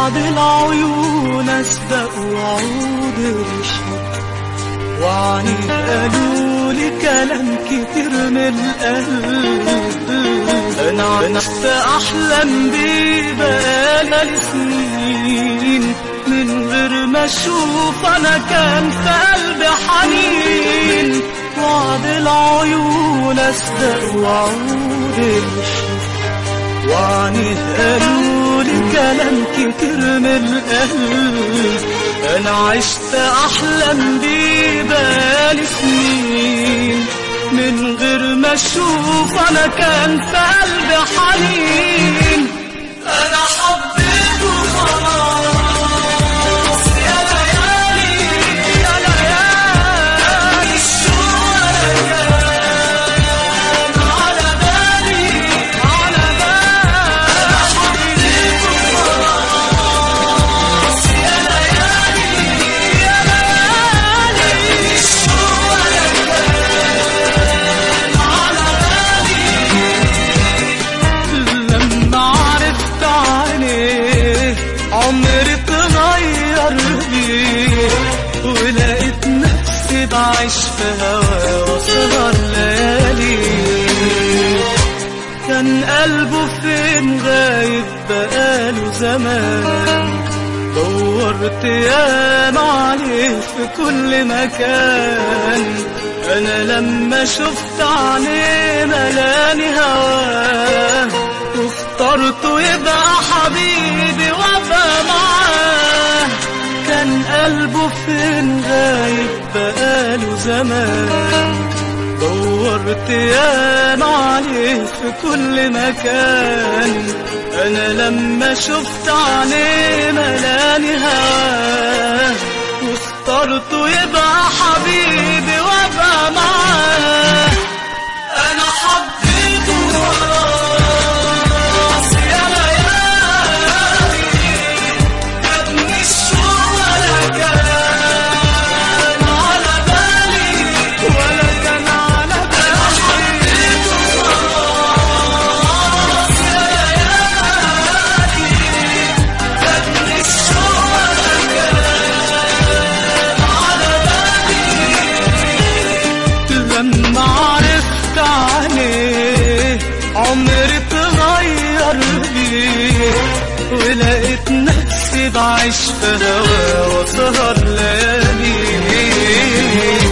وعد العيون أسبق وعود الشوق وعني قالوا لي كلام كتير من القلب انا عشت احلم بيه بقالي سنين من غير ما اشوف انا كان في قلبي حنين وعد العيون اصدق وعود الشوق وعني قالوا لي كلام كتير من القلب انا عشت احلم بيه بقالي سنين من غير ما اشوف انا كان في قلبي حنين انا حبيته خلاص يا ليالي يا ليالي الشوق كان على بالي على بالي انا حبيته خلاص يا ليالي يا ليالي الشوق لما عرفت عليه عمري اتغير بيه ولقيت نفسي بعيش في هواه واسهر ليالي كان قلبه فين غايب بقاله زمان دورت ياما عليه في كل مكان انا لما شفت عليه ملاني هواه واخترته يبقى حبيبي وابقى معاه كان قلبه فين غايب بقاله زمان دورت ياما عليه في كل مكان انا لما شفت عليه ملاني هواه واخترته يبقى حبيبي وابقى معاه انا حبيته خلاص يا ليالي جابني الشوق ولا كان على بالي ولا كان على بالي حبيته خلاص يا ليالي جابني الشوق ولا كان على بالي لما عرفت عليه عمري اتغير بيه ولقيت نفسي بعيش في هواه وسهر ليالي